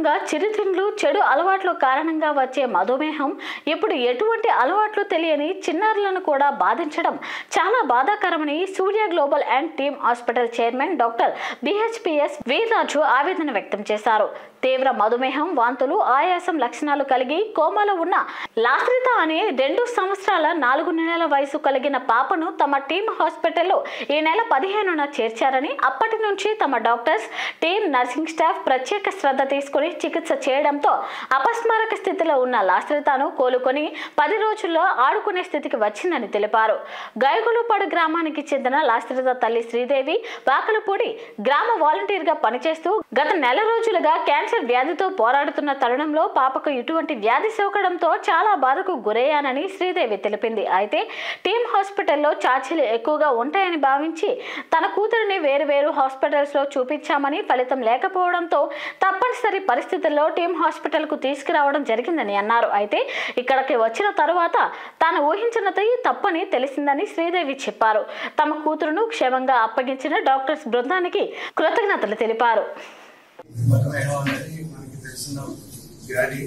కారణంగా చిరుతిండ్లు చెడు అలవాట్ల కారణంగా వచ్చే మధుమేహం ఇప్పుడు ఎటువంటి అలవాట్లు తెలియని చిన్నారులను కూడా బాధించడం చాలా బాధాకరమని Surya global and team hospital chairman doctor BHPS Veerraju ఆవేదన వ్యక్తం చేశారు తీవ్ర మధుమేహం వాంతులు ఆయాసం లక్షణాలు కలిగి కోమాలో ఉన్న లాస్రిత అనే రెండు సంవత్సరాల నాలుగు నెలల వయసు కలిగిన పాపను తమ టీమ్ హాస్పిటల్లో ఈ నెల పదిహేనున చేర్చారని అప్పటి నుంచి తమ డాక్టర్స్ టీమ్ నర్సింగ్ స్టాఫ్ ప్రత్యేక శ్రద్ధ తీసుకుని చికిత్స చేయడంతో అపస్మారక స్థితిలో ఉన్న లాస్రితను కోలుకొని పది రోజుల్లో ఆడుకునే స్థితికి వచ్చిందని తెలిపారు గైగులుపాడు గ్రామానికి చెందిన లాస్రిత తల్లి శ్రీదేవి వాకలపూడి గ్రామ వాలంటీర్గా పనిచేస్తూ గత నెల రోజులుగా క్యాన్సర్ వ్యాధితో పోరాడుతున్న తరుణంలో పాపకు ఇటువంటి వ్యాధి సోకడంతో చాలా బాధకు గురయ్యానని శ్రీదేవి తెలిపింది అయితే టీమ్ హాస్పిటల్లో ఛార్జీలు ఎక్కువగా ఉంటాయని భావించి తన కూతురిని వేరు వేరు హాస్పిటల్స్ లో చూపించామని ఫలితం లేకపోవడంతో తప్పనిసరి పరిస్థితుల్లో టీమ్ హాస్పిటల్ కు తీసుకురావడం జరిగిందని అన్నారు అయితే ఇక్కడికి వచ్చిన తరువాత తాను ఊహించినది తప్పని తెలిసిందని శ్రీదేవి చెప్పారు తమ కూతురును క్షేమంగా అప్పగించిన డాక్టర్స్ బృందానికి కృతజ్ఞతలు తెలిపారు మధుమేహం అనేది మనకి తెలిసిన వ్యాధి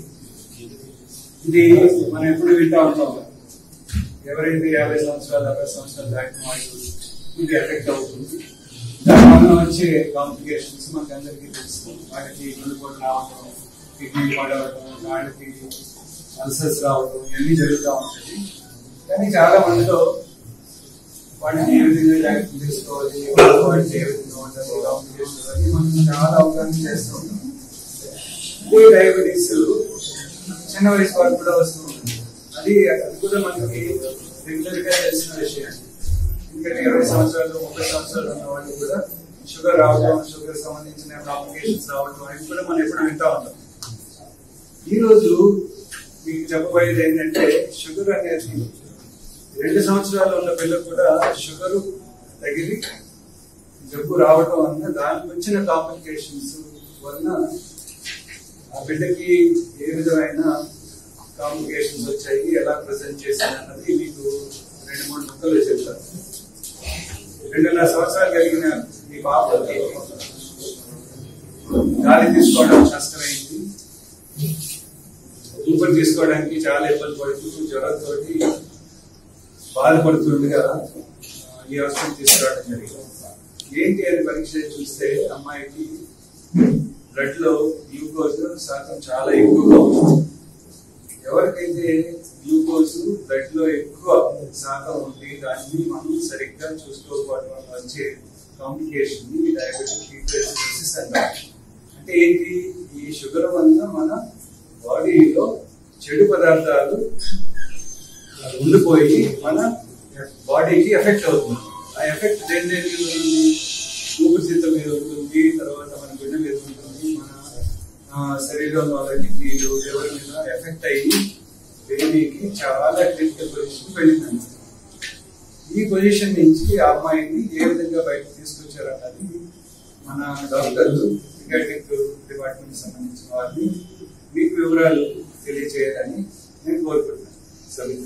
ఇది మనం ఎప్పుడు వింటా ఉంటాం ఎవరైతే యాభై సంవత్సరాలు అరవై సంవత్సరాలు దాటిన వాళ్ళు ఇది ఎఫెక్ట్ అవుతుంది దానివల్ల వచ్చే కాంప్లికేషన్స్ మనకి అందరికీ తెలుసు వాటికి గుండెపోటు రావడం కిడ్నీ పడవడం వాళ్ళకి అల్సర్స్ రావడం ఇవన్నీ జరుగుతూ ఉంటుంది కానీ చాలా మందిలో వాటిని ఏ విధంగా జాగ్రత్త తీసుకోవాలి వాటిని ఏ విధంగా ఉండాలి కాంప్లికేషన్స్ అన్ని మనం చాలా అవగాహన చేస్తూ ఉంటాం ఇదే డయాబెటీస్ చిన్న వయసు వారికి కూడా వస్తూ ఉంటుంది అది అది కూడా మనకి రెగ్యులర్ గా తెలిసిన విషయం ఎందుకంటే ఇరవై సంవత్సరాలు ముప్పై సంవత్సరాలు ఉన్న వాళ్ళు కూడా షుగర్ రావడం షుగర్ సంబంధించిన కాంప్లికేషన్స్ రావడం అవి కూడా మనం ఎప్పుడు వింటా ఉంటాం ఈ రోజు మీకు చెప్పబోయేది ఏంటంటే షుగర్ అనేది రెండు సంవత్సరాలు ఉన్న పిల్లలు కూడా షుగర్ తగిలి జబ్బు రావడం వలన దానికి వచ్చిన కాంప్లికేషన్స్ వలన ఆ బిడ్డకి ఏ విధమైన కాంప్లికేషన్స్ వచ్చాయి ఎలా ప్రజెంట్ చేశాయి అన్నది మీకు రెండు మూడు ముక్కలు చెప్తాను రెండున్నర సంవత్సరాలు కలిగిన ఈ పాపకి గాలి తీసుకోవడం కష్టమైంది ఊపిరి తీసుకోవడానికి చాలా ఇబ్బంది పడుతూ జ్వరంతో బాధపడుతుండగా ఆ, ఈ హాస్పిటల్ తీసుకురావడం జరిగింది ఏంటి అని పరీక్ష చేసి చూస్తే అమ్మాయికి బ్లడ్ లో గ్లూకోజ్ శాతం చాలా ఎక్కువగా ఉంది ఎవరికైతే గ్లూకోజ్ బ్లడ్ లో ఎక్కువ శాతం ఉంది దాన్ని మనం సరిగ్గా చూసుకోకపోవడం వల్ల వచ్చే కాంప్లికేషన్ ని డయాబెటిక్ కీటోసిస్ అంటారు అంటే ఏంటి ఈ షుగర్ వల్ల మన బాడీలో చెడు పదార్థాలు ఉండిపోయి మన బాడీకి ఎఫెక్ట్ అవుతుంది ఆ ఎఫెక్ట్ దేని దేని మీద ఉంటుంది ఊపిరితిత్తుల మీద ఉంటుంది తర్వాత మన గుండె మీద ఉంటుంది మన ఆ, శరీరంలో ఉన్న కిడ్నీలు ఎవరి మీద ఎఫెక్ట్ అయ్యి బేబీకి చాలా క్రిటికల్ పొజిషన్ వెళ్ళిందండి ఈ పొజిషన్ నుంచి ఆ అమ్మాయిని ఏ విధంగా బయటకు తీసుకొచ్చారన్నది మన డాక్టర్లు పీడియాట్రిక్ డిపార్ట్మెంట్ సంబంధించిన వారిని మీకు వివరాలు తెలియజేయాలని నేను కోరుకుంటున్నాను సరే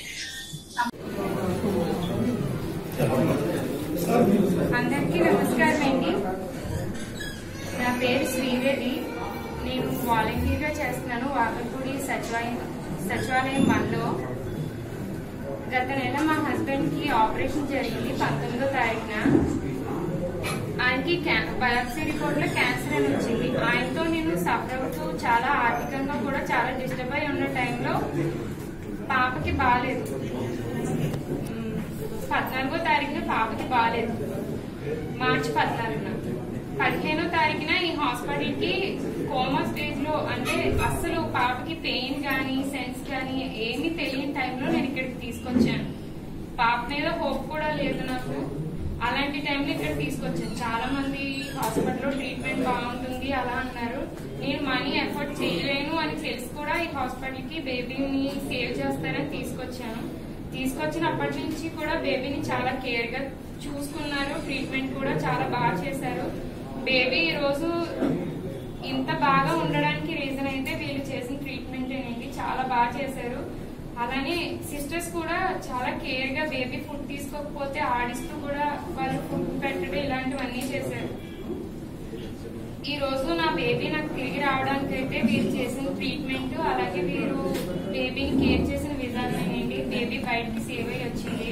అందరికీ నమస్కారం అండి నా పేరు శ్రీదేవి నేను వాలంటీర్గా చేస్తున్నాను వాకల్పూడి సచివాలయం సచివాలయం వన్లో గత నెల మా హస్బెండ్కి ఆపరేషన్ జరిగింది పంతొమ్మిదో తారీఖున ఆయనకి క్యా- బయాప్సీ రిపోర్ట్లో క్యాన్సర్ అని వచ్చింది ఆయనతో నేను సఫర్ అవుతూ చాలా ఆర్థికంగా కూడా చాలా డిస్టర్బ్ అయి ఉన్న టైంలో పాపకి బాగాలేదు మ్, పద్నాలుగో తారీఖున పాపకి బాగాలేదు మార్చి పద్నాలుగున పదిహేనో తారీఖున ఈ హాస్పిటల్ కి కోమా స్టేజ్ లో అంటే అస్సలు పాపకి పెయిన్ గానీ సెన్స్ గానీ ఏమీ తెలియని టైంలో నేను ఇక్కడికి తీసుకొచ్చాను పాప మీద హోప్ కూడా లేదు నాకు అలాంటి టైంలో ఇక్కడ తీసుకొచ్చాను చాలా మంది హాస్పిటల్లో ట్రీట్మెంట్ బాగుంటుంది అలా అన్నారు నేను మనీ ఎఫర్ట్ చేయలేను అని తెలిసి కూడా ఈ హాస్పిటల్ కి బేబీని సేవ్ చేస్తారని తీసుకొచ్చాను తీసుకొచ్చినప్పటి నుంచి కూడా బేబీని చాలా కేర్ గా చూసుకున్నారు ట్రీట్మెంట్ కూడా చాలా బాగా చేశారు బేబీ ఈ రోజు ఇంత బాగా ఉండడానికి రీజన్ అయితే వీళ్ళు చేసిన ట్రీట్మెంట్ అనేది చాలా బాగా చేశారు అలానే సిస్టర్స్ కూడా చాలా కేర్ గా బేబీ ఫుడ్ తీసుకోకపోతే ఆడిస్తూ కూడా వాళ్ళు ఫుడ్ పెట్టడం ఇలాంటివన్నీ చేశారు ఈ రోజు నా బేబీ నాకు తిరిగి రావడం రావడానికి అయితే వీరు చేసిన ట్రీట్మెంట్ అలాగే వీరు బేబీని కేర్ చేసిన విధానమేనండి బేబీ బయటకి సేవ్ అయ్యి వచ్చింది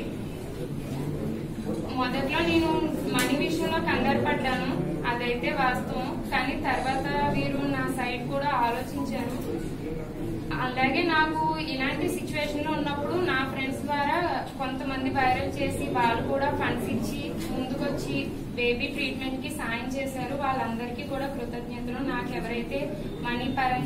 మొదట్లో నేను మనీ విషయంలో కంగారు పడ్డాను అదైతే వాస్తవం కానీ తర్వాత వీరు నా సైడ్ కూడా ఆలోచించారు అలాగే నాకు ఇలాంటి సిచ్యువేషన్ లో ఉన్నప్పుడు నా ఫ్రెండ్స్ ద్వారా కొంతమంది వైరల్ చేసి వాళ్ళు కూడా ఫండ్స్ ఇచ్చి ముందుకొచ్చి బేబీ ట్రీట్మెంట్ కి సాయం చేశారు వాళ్ళందరికీ కూడా కృతజ్ఞతలు నాకు ఎవరైతే మనీ పరంగా